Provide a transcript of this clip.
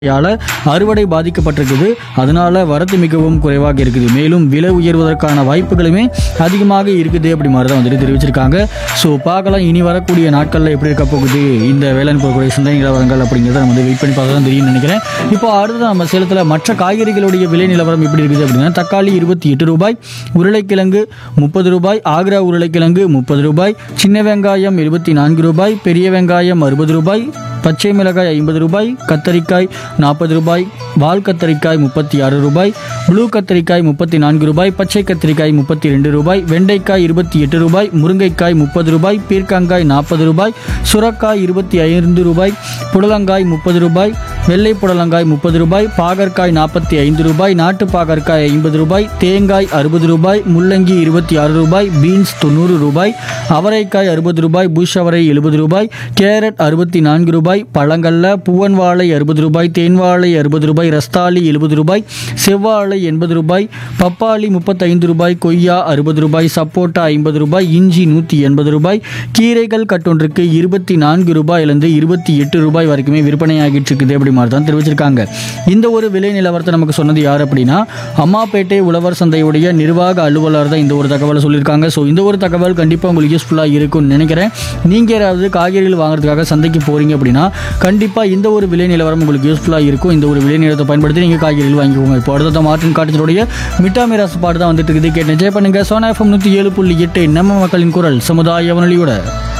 யால அறுவடை பாதிக்கப்பட்டிருக்குது அதனால வரத்து மிகவும் குறைவாக இருக்குது மேலும் விலை உயர்வதற்கான வாய்ப்புகளுமே அதிகமாக இருக்குது அப்படி மாதிரி தான் வந்துட்டு தெரிவிச்சிருக்காங்க ஸோ பார்க்கலாம் இனி வரக்கூடிய நாட்களில் எப்படி இருக்க போகுது இந்த வேளாண் பொருட்களுடைய சந்தை நிலவரங்கள் அப்படிங்கிறத நம்ம வந்து வெயிட் பண்ணி பார்த்தா தான் தெரியும்னு நினைக்கிறேன் இப்போ அடுத்தது நம்ம சேலத்தில் மற்ற காய்கறிகளுடைய விலை நிலவரம் எப்படி இருக்குது அப்படின்னா தக்காளி இருபத்தி எட்டு ரூபாய் உருளைக்கிழங்கு முப்பது ரூபாய் ஆக்ரா உருளைக்கிழங்கு முப்பது ரூபாய் சின்ன வெங்காயம் எழுபத்தி நான்கு ரூபாய் பெரிய வெங்காயம் அறுபது ரூபாய் பச்சை மிளகாய் ஐம்பது ரூபாய் கத்தரிக்காய் நாற்பது ரூபாய் வால் கத்தரிக்காய் முப்பத்தி ஆறு ரூபாய் ப்ளூ கத்தரிக்காய் முப்பத்தி நான்கு ரூபாய் பச்சை கத்தரிக்காய் முப்பத்தி ரெண்டு ரூபாய் வெண்டைக்காய் இருபத்தி எட்டு ரூபாய் முருங்கைக்காய் முப்பது ரூபாய் பீர்க்கங்காய் நாற்பது ரூபாய் சுரக்காய் இருபத்தி ஐந்து ரூபாய் புடலங்காய் முப்பது ரூபாய் வெள்ளை புடலங்காய் முப்பது ரூபாய் பாகற்காய் நாற்பத்தி ஐந்து ரூபாய் நாட்டு பாகற்காய் ஐம்பது ரூபாய் தேங்காய் அறுபது ரூபாய் முள்ளங்கி இருபத்தி ஆறு ரூபாய் பீன்ஸ் தொண்ணூறு ரூபாய் அவரைக்காய் அறுபது ரூபாய் புஷ் அவரை எழுபது ரூபாய் கேரட் அறுபத்தி நான்கு ரூபாய் பழங்கள்ல பூவன் வாழை அறுபது ரூபாய் தேன் வாழை அறுபது ரூபாய் ரஸ்தாளி எழுபது ரூபாய் செவ்வாழை எண்பது ரூபாய் பப்பாளி முப்பத்தைந்து ரூபாய் கொய்யா அறுபது ரூபாய் சப்போட்டா ஐம்பது ரூபாய் இஞ்சி நூற்றி எண்பது ரூபாய் கீரைகள் கட்டொன்றுக்கு இருபத்தி நான்கு ரூபாயிலிருந்து இருபத்தி எட்டு ரூபாய் வரைக்குமே விற்பனையாகிட்டு இருக்குது அப்படி மாதிரி தான் தெரிவிச்சிருக்காங்க இந்த ஒரு விலை நிலவரத்தை நமக்கு சொன்னது யார் அப்படின்னா அம்மாப்பேட்டை உழவர் சந்தையுடைய நிர்வாக அலுவலர் தான் இந்த ஒரு தகவலை சொல்லியிருக்காங்க ஸோ இந்த ஒரு தகவல் கண்டிப்பாக உங்களுக்கு யூஸ்ஃபுல்லாக இருக்கும்னு நினைக்கிறேன் நீங்கள் யாராவது காய்கறிகள் வாங்குறதுக்காக சந்தைக்கு போகிறீங்க அப்படின்னா கண்டிப்பாக இந்த ஒரு விலை நிலவரம் உங்களுக்கு யூஸ்ஃபுல்லாக இருக்கும் இந்த ஒரு விலை நிலவரத்தை பயன்படுத்தி நீங்கள் காய்கறிகள் வாங்கிக்கோங்க இப்போ அடுத்த மார்டின் காட்டத்தினுடைய மிட்டாமி ராசு பாட்டு தான் வந்துட்டு இருக்குது கேட்டு என்ஜாய் பண்ணுங்க சோனா எஃப்எம் நூற்றி ஏழு புள்ளி எட்டு நம்ம மக்களின் குரல் சமுதாய வானொலியோட